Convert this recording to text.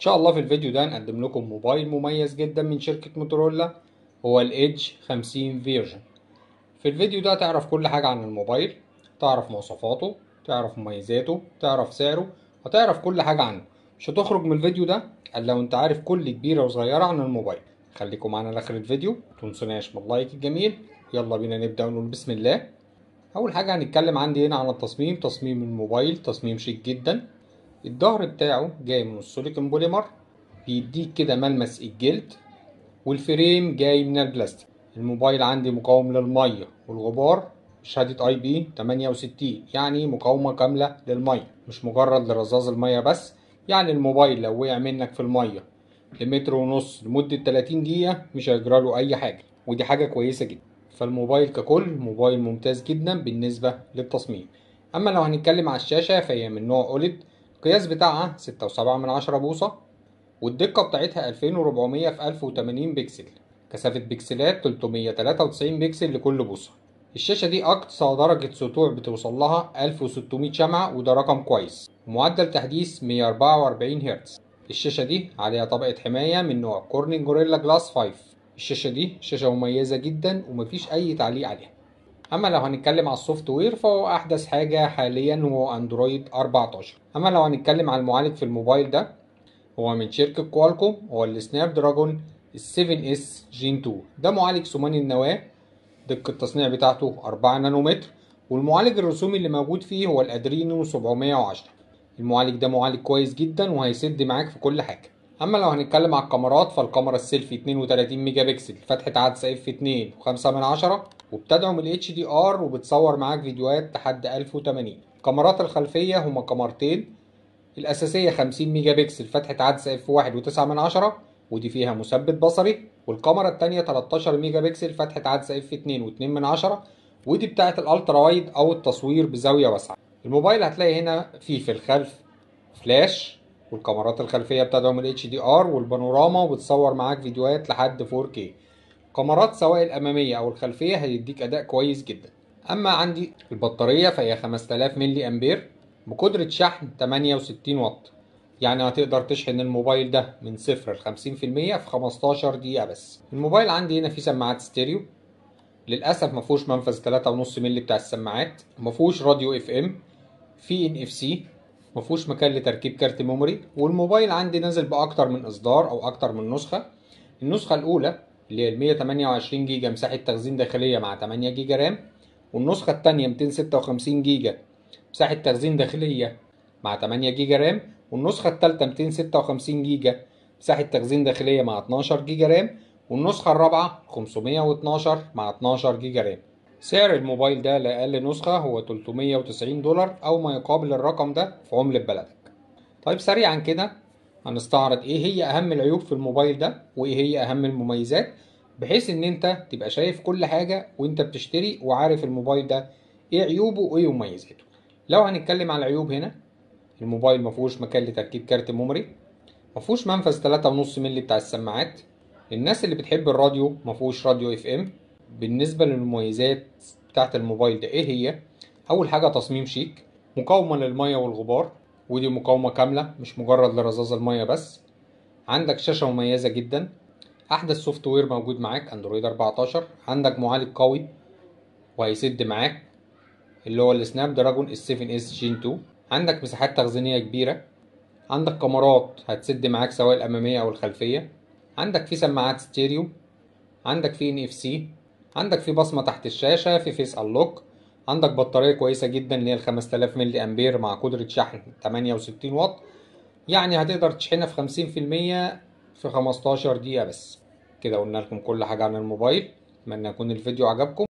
شاء الله في الفيديو ده نقدم لكم موبايل مميز جدا من شركة موتورولا هو الايدج 50 فيرجن في الفيديو ده تعرف كل حاجة عن الموبايل تعرف مواصفاته تعرف مميزاته تعرف سعره وتعرف كل حاجة عنه مش هتخرج من الفيديو ده الا لو انت عارف كل كبيرة وصغيرة عن الموبايل خليكم معانا لاخر الفيديو متنسوناش من اللايك الجميل يلا بينا نبدأ ونقول بسم الله اول حاجة هنتكلم عندي هنا عن التصميم تصميم الموبايل تصميم شيك جدا الظهر بتاعه جاي من السيليكون بوليمر بيديك كده ملمس الجلد والفريم جاي من البلاستيك الموبايل عندي مقاوم للميه والغبار بشهادة اي بي 68 يعني مقاومة كاملة للمية مش مجرد لرذاذ المية بس يعني الموبايل لو وقع منك في المية لمتر ونص لمدة 30 دقيقة مش هيجرى له أي حاجة ودي حاجة كويسة جدا فالموبايل ككل موبايل ممتاز جدا بالنسبة للتصميم أما لو هنتكلم على الشاشة فهي من نوع أوليد القياس بتاعها 6.7 من عشرة بوصة والدقة بتاعتها 2400 في 1080 بكسل كثافة بكسلات 393 بكسل لكل بوصة الشاشة دي أقصى درجة سطوع بتوصل لها 1600 شمعة وده رقم كويس معدل تحديث 144 هرتز الشاشة دي عليها طبقة حماية من نوع كورنينج جوريلا جلاس 5 الشاشة دي شاشة مميزة جدا ومفيش أي تعليق عليها اما لو هنتكلم على السوفت وير فهو احدث حاجه حاليا هو اندرويد 14 اما لو هنتكلم على المعالج في الموبايل ده هو من شركه كوالكوم هو السناب دراجون 7 اس جين 2 ده معالج ثماني النواه دقه التصنيع بتاعته 4 نانومتر والمعالج الرسومي اللي موجود فيه هو الادرينو 710 المعالج ده معالج كويس جدا وهيسد معاك في كل حاجه اما لو هنتكلم على الكاميرات فالكاميرا السيلفي 32 ميجا بكسل فتحه عدسه اف 2 و5 من عشرة وبتدعم ال HDR وبتصور معاك فيديوهات لحد 1080 الكاميرات الخلفيه هما كاميرتين الاساسيه 50 ميجا بكسل فتحه عدسه اف 1 و9 من عشرة ودي فيها مثبت بصري والكاميرا التانية 13 ميجا بكسل فتحه عدسه اف 2 و2 من عشرة ودي بتاعه الالترا وايد او التصوير بزاويه واسعه الموبايل هتلاقي هنا فيه في الخلف فلاش والكاميرات الخلفية بتدعم ال HDR والبانوراما وبتصور معاك فيديوهات لحد 4K كاميرات سواء الأمامية أو الخلفية هيديك أداء كويس جدا أما عندي البطارية فهي 5000 ملي أمبير بقدرة شحن 68 واط يعني هتقدر تشحن الموبايل ده من صفر ل 50% في 15 دقيقة بس الموبايل عندي هنا فيه سماعات ستيريو للأسف مفهوش منفذ 3.5 ملي بتاع السماعات مفهوش راديو اف ام في ان اف سي مفهوش مكان لتركيب كارت ميموري والموبايل عندي نازل باكتر من اصدار او اكتر من نسخه النسخه الاولى اللي هي ال 128 جيجا مساحه تخزين داخليه مع 8 جيجا رام والنسخه الثانيه 256 جيجا مساحه تخزين داخليه مع 8 جيجا رام والنسخه الثالثه 256 جيجا مساحه تخزين داخليه مع 12 جيجا رام والنسخه الرابعه 512 مع 12 جيجا رام سعر الموبايل ده لأقل نسخة هو 390 دولار أو ما يقابل الرقم ده في عملة بلدك طيب سريعا كده هنستعرض ايه هي أهم العيوب في الموبايل ده وايه هي أهم المميزات بحيث ان انت تبقى شايف كل حاجة وانت بتشتري وعارف الموبايل ده ايه عيوبه وايه مميزاته لو هنتكلم على العيوب هنا الموبايل مفهوش مكان لتركيب كارت ميموري مفهوش منفذ 3.5 مللي بتاع السماعات الناس اللي بتحب الراديو مفهوش راديو اف ام بالنسبة للمميزات بتاعت الموبايل ده ايه هي اول حاجة تصميم شيك مقاومة للمية والغبار ودي مقاومة كاملة مش مجرد لرذاذ المية بس عندك شاشة مميزة جدا احدث سوفت وير موجود معاك اندرويد 14 عندك معالج قوي وهيسد معاك اللي هو السناب دراجون ال 7 اس جين 2 عندك مساحات تخزينية كبيرة عندك كاميرات هتسد معاك سواء الامامية او الخلفية عندك في سماعات ستيريو عندك في ان اف سي عندك في بصمة تحت الشاشة في فيس انلوك عندك بطارية كويسة جدا اللي هي ال 5000 ملي امبير مع قدرة شحن 68 واط يعني هتقدر تشحنها في 50% في 15 دقيقة بس كده قلنا لكم كل حاجة عن الموبايل اتمنى يكون الفيديو عجبكم